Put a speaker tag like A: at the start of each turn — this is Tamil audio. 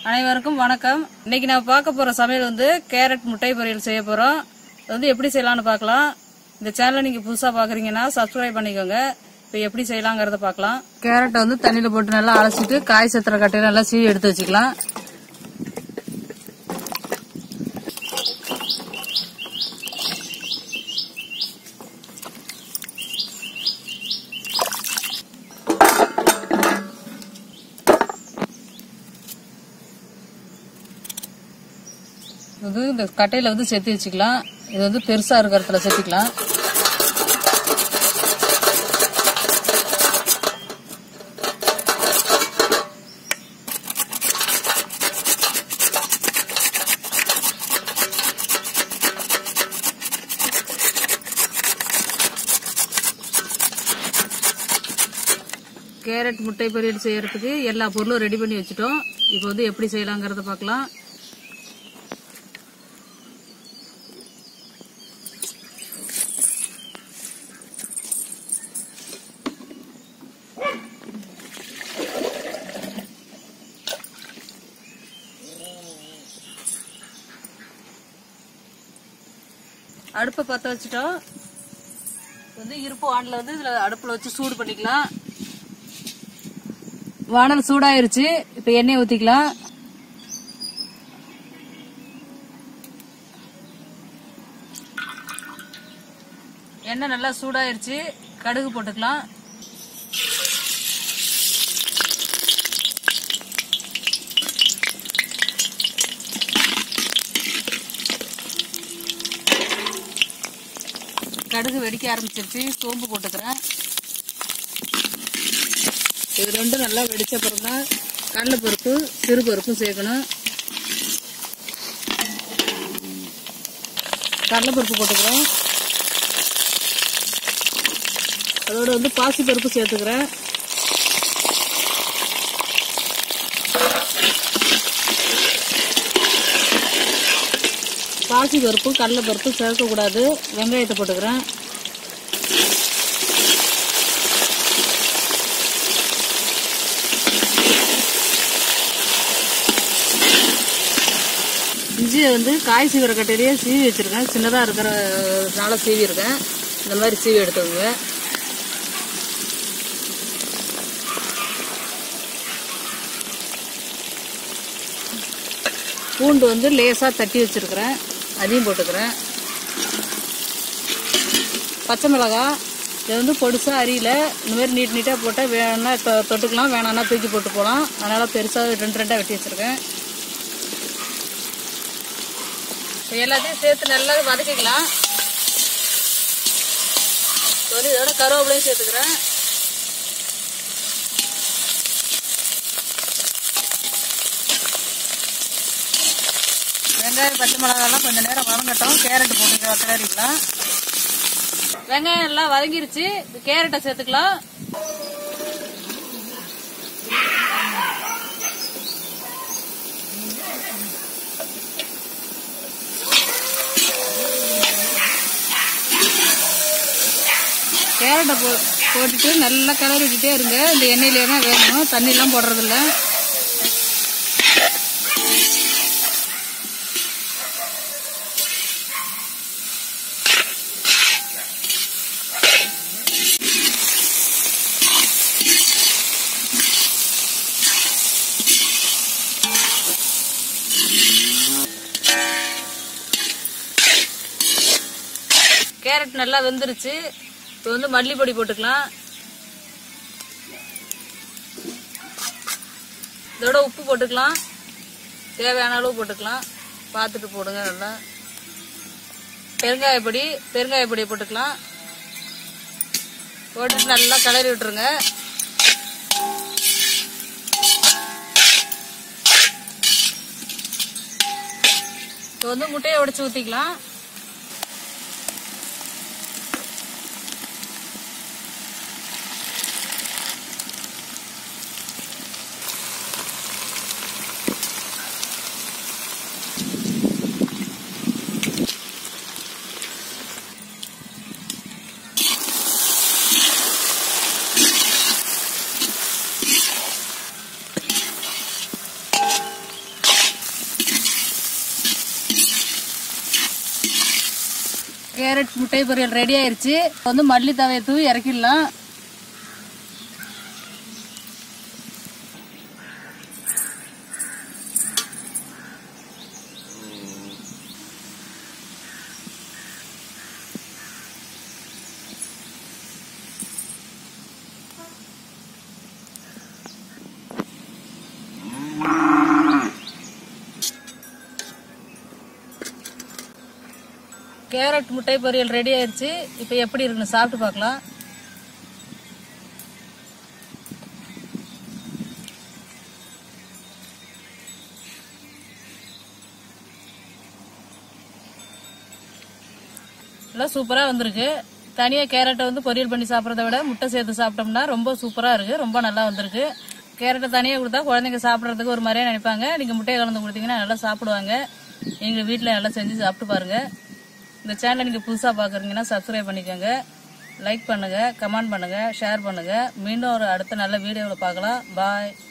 A: அனைவருக்கும் வணக்கம் இன்னைக்கு நான் பார்க்க போற சமையல் வந்து கேரட் முட்டை பொரியல் செய்ய போறோம் இது வந்து எப்படி செய்யலாம்னு பார்க்கலாம் இந்த சேனலை நீங்க புதுசா பாக்குறீங்கன்னா சப்ஸ்கிரைப் பண்ணிக்கோங்க இப்போ எப்படி செய்யலாங்கிறத பார்க்கலாம் கேரட்டை வந்து தண்ணியில போட்டு நல்லா அலசிட்டு காய் சத்திர கட்டையில நல்லா சீவி எடுத்து வச்சுக்கலாம் இது இந்த கட்டையில வந்து செத்தி வச்சுக்கலாம் இது வந்து பெருசா இருக்கிறதுல செத்திக்கலாம் கேரட் முட்டை பொரியல் செய்யறதுக்கு எல்லா பொருளும் ரெடி பண்ணி வச்சுட்டோம் இப்போ வந்து எப்படி செய்யலாங்கிறத பார்க்கலாம் அடுப்பை பற்ற வச்சுட்டோம் வந்து இருப்பு வானல வந்து இதுல அடுப்புல வச்சு சூடு பண்ணிக்கலாம் வானல் சூடாயிருச்சு இப்ப எண்ணெய் ஊத்திக்கலாம் எண்ணெய் நல்லா சூடாயிருச்சு கடுகு போட்டுக்கலாம் கடுகு வெடிக்க ஆரம்பிச்சிருச்சு சோம்பு போட்டுக்கிறேன் இது ரெண்டும் நல்லா வெடிச்ச அப்புறம் தான் கடலைப்பருப்பு சிறுபருப்பும் சேர்க்கணும் கடலைப்பருப்பு போட்டுக்கிறேன் அதோட வந்து பாசி பருப்பு சேர்த்துக்கிறேன் பாசி பருப்பு கடலைப்பருப்பு சேர்க்கக்கூடாது வெங்காயத்தை போட்டுக்கிறேன் இஞ்சியை வந்து காய் சீவிர கட்டையிலேயே சீவி வச்சிருக்கேன் சின்னதாக இருக்கிறனால சீவி இருக்கேன் இந்த மாதிரி சீவி எடுத்துக்கோங்க பூண்டு வந்து லேசாக தட்டி வச்சிருக்கிறேன் அதையும் போட்டுக்கிறேன் பச்சை மிளகாய் இது வந்து பொடிசாக அரியில் இந்த மாதிரி நீட் நீட்டாக போட்டால் வேணா தொ- தொட்டுக்கலாம் வேணான்னா தூக்கி போட்டு போகலாம் அதனால் பெருசாக ரெண்டு ரெண்டாக வெட்டி வச்சிருக்கேன் இப்ப எல்லாத்தையும் சேர்த்து நல்லா வதக்கிக்கலாம் ஒரு இதோட கருவேப்பிலையும் சேர்த்துக்கிறேன் வெங்காயம் பச்சை மிளகாலாம் கொஞ்ச நேரம் வதங்கட்டும் கேரட் போட்டு கிளறிக்கலாம் வெங்காயம் எல்லாம் வதங்கிருச்சு இந்த கேரட்டை சேர்த்துக்கலாம் கேரட்டை போ போட்டுட்டு நல்லா கிளறி விட்டுட்டே இருங்க இந்த எண்ணெயிலே தான் வேகணும் தண்ணிலாம் போடுறதில்ல கேரட் நல்லா வெந்துருச்சு இப்போ வந்து மல்லிப்பொடி போட்டுக்கலாம் இதோட உப்பு போட்டுக்கலாம் தேவையான அளவு போட்டுக்கலாம் பார்த்துட்டு போடுங்க நல்லா பெருங்காயப்பொடி பெருங்காயப்பொடி போட்டுக்கலாம் போட்டுட்டு நல்லா கிளறி விட்டுருங்க இப்போ வந்து முட்டையை உடைச்சு ஊற்றிக்கலாம் கேரட் முட்டை பொரியல் ரெடி ஆயிருச்சு இப்ப வந்து மல்லி தவையை தூவி இறக்கிடலாம் கேரட் முட்டை பொரியல் ரெடி ஆயிருச்சு இப்போ எப்படி இருக்குன்னு சாப்பிட்டு பார்க்கலாம் எல்லாம் சூப்பராக வந்திருக்கு தனியாக கேரட்டை வந்து பொரியல் பண்ணி சாப்பிட்றத விட முட்டை சேர்த்து சாப்பிட்டோம்னா ரொம்ப சூப்பராக இருக்குது ரொம்ப நல்லா வந்திருக்கு கேரட்டை தனியாக கொடுத்தா குழந்தைங்க சாப்பிட்றதுக்கு ஒரு மாதிரியே நினைப்பாங்க நீங்கள் முட்டையை கலந்து கொடுத்தீங்கன்னா நல்லா சாப்பிடுவாங்க எங்கள் வீட்டில் நல்லா செஞ்சு சாப்பிட்டு பாருங்கள் இந்த சேனலை நீங்கள் புதுசாக பார்க்குறீங்கன்னா சப்ஸ்கிரைப் பண்ணிக்கோங்க லைக் பண்ணுங்கள் கமெண்ட் பண்ணுங்கள் ஷேர் பண்ணுங்கள் மீண்டும் ஒரு அடுத்த நல்ல வீடியோவில் பார்க்கலாம் பாய்